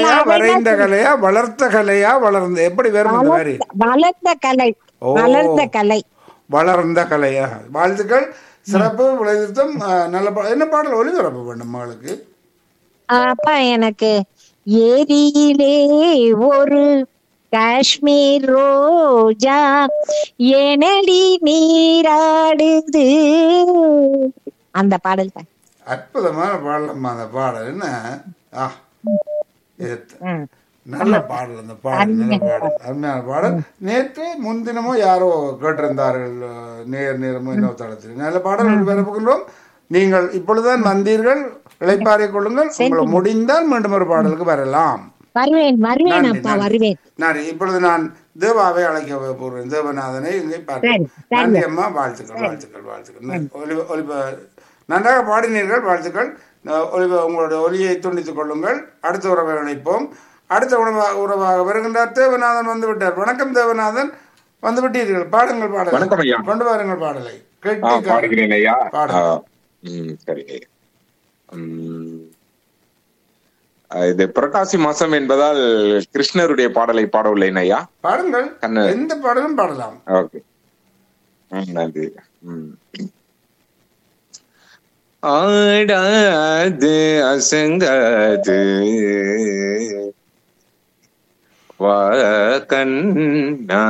கலையா அதைதான் வரைந்த கலையா வளர்த்த கலையா வளர்ந்த எப்படி வரும் அந்த மாதிரி வளர்ந்த கலை ஓ. வளர்ந்த கலை வளர்ந்த கலையா வாழ்த்துக்கள் சிறப்பு விளைவித்தம் நல்ல பா- என்ன பாடல் ஒளிபரப்ப வேண்டும் மகளுக்கு அப்பா எனக்கு ஏரியிலே ஒரு காஷ்மீர் ரோஜா எனடி நீராடுது அந்த பாடல் தான் அற்புதமான பாடலம்மா அந்த பாடல் என்ன ஆ இது ம். நல்ல பாடல் அந்த பாடல் நல்ல பாடல் அருமையான பாடல் நேற்று முன்தினமோ யாரோ கேட்டிருந்தார்கள் அஹ், நேர் நேரமோ இன்னொரு தளத்தில் நல்ல பாடல் ஒளிபரப்புகின்றோம் நீங்கள் இப்பொழுதுதான் வந்தீர்கள் இளைப்பாறிக் கொள்ளுங்கள் உங்களை முடிந்தால் மீண்டும் ஒரு பாடலுக்கு வரலாம் வருவேன் வருவேன் நன்றி, அப்பா நன்றி. வருவேன் நான் இப்பொழுது நான் தேவாவை அழைக்க போகிறேன் தேவநாதனை இங்கே பார்க்கிறேன் சரி, சரி. நன்றி அம்மா வாழ்த்துக்கள் வாழ்த்துக்கள் வாழ்த்துக்கள் ஒலிப ஒலிப நன்றாக பாடினீர்கள் வாழ்த்துக்கள் அஹ், ஒலிப உங்களுடைய ஒலியை துண்டித்துக் கொள்ளுங்கள் அடுத்த உறவை அழைப்போம் அடுத்த உணவாக உறவாக வருகின்றார் தேவநாதன் வந்து விட்டார் வணக்கம் தேவநாதன் வந்து விட்டீர்கள் பாடுங்கள் பாடலை வணக்கம் ஐயா. கொண்டு வாருங்கள் பாடலை ஆ, கேட்டு பாடுகிறேன் ஐயா பாடு. ஆ, ம், சரி ஐயா. ம், ஆ, இது புரட்டாசி மாசம் என்பதால் கிருஷ்ணருடைய பாடலை பாட உள்ளேன் ஐயா பாடுங்கள் கண்ணு. எந்த பாடலும் பாடலாம் ஓகே ம், நன்றி ம். ஆடாது அசங்காது வா கண்ணா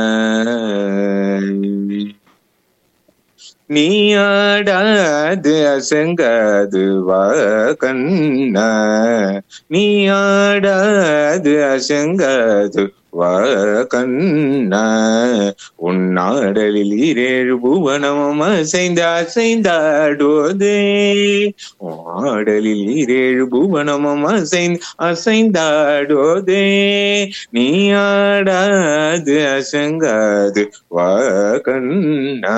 நீ ஆடாது அசங்காது வா கண்ணா நீ ஆடாது அசங்காது வா கண்ணா உன்னாடலில் இரேழு புவனமும் அசைந்து அசைந்தாடுவதே ஆடலில் இரேழு புவனமும் அசைந்து அசைந்தாடுவதே நீ ஆடாது அசங்காது வா கண்ணா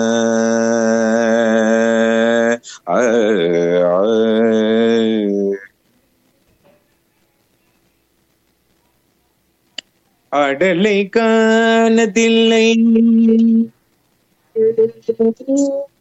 ஆ, ஆ. அடலை காணதில்லை